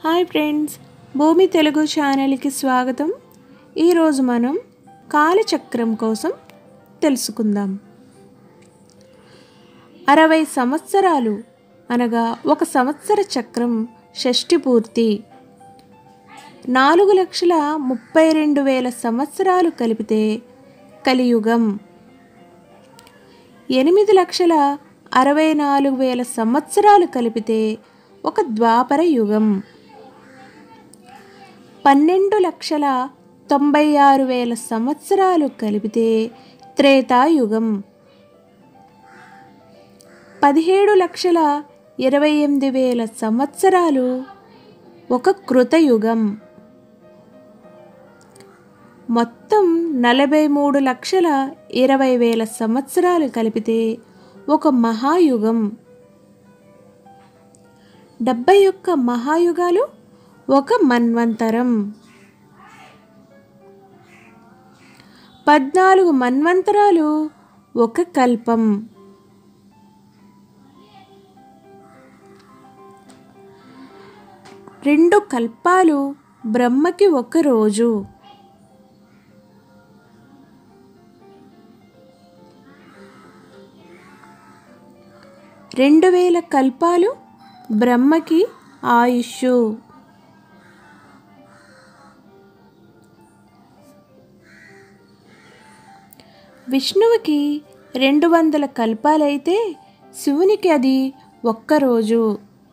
hi friends భూమి తెలుగు ఛానల్కి స్వాగతం ఈరోజు మనం కాలచక్రం కోసం తెలుసుకుందాం అరవై సంవత్సరాలు అనగా ఒక సంవత్సర చక్రం షష్ఠి పూర్తి నాలుగు లక్షల ముప్పై రెండు వేల సంవత్సరాలు కలిపితే కలియుగం ఎనిమిది లక్షల అరవై నాలుగు వేల సంవత్సరాలు కలిపితే ఒక ద్వాపర యుగం పన్నెండు లక్షల తొంభై ఆరు వేల సంవత్సరాలు కలిపితే త్రేతాయుగం పదిహేడు లక్షల ఇరవై ఎనిమిది వేల సంవత్సరాలు ఒక కృతయుగం మొత్తం నలభై మూడు లక్షల ఇరవై వేల సంవత్సరాలు కలిపితే ఒక మహాయుగం డెబ్బై ఒక్క మహాయుగాలు ఒక మన్వంతరం పద్నాలుగు మన్వంతరాలు ఒక కల్పం రెండు కల్పాలు బ్రహ్మకి ఒక రోజు రెండు వేల కల్పాలు బ్రహ్మకి ఆయుష్ విష్ణువుకి రెండు వందల కల్పాలైతే శివునికి అది ఒక్కరోజు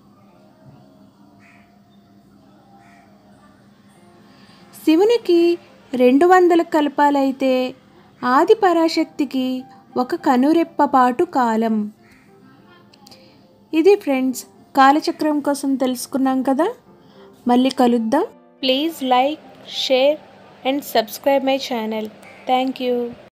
శివునికి రెండు వందల కల్పాలైతే ఆది పరాశక్తికి ఒక కనురెప్ప పాటు కాలం ఇది ఫ్రెండ్స్ కాలచక్రం కోసం తెలుసుకున్నాం కదా మళ్ళీ కలుద్దాం please like share and subscribe my channel thank you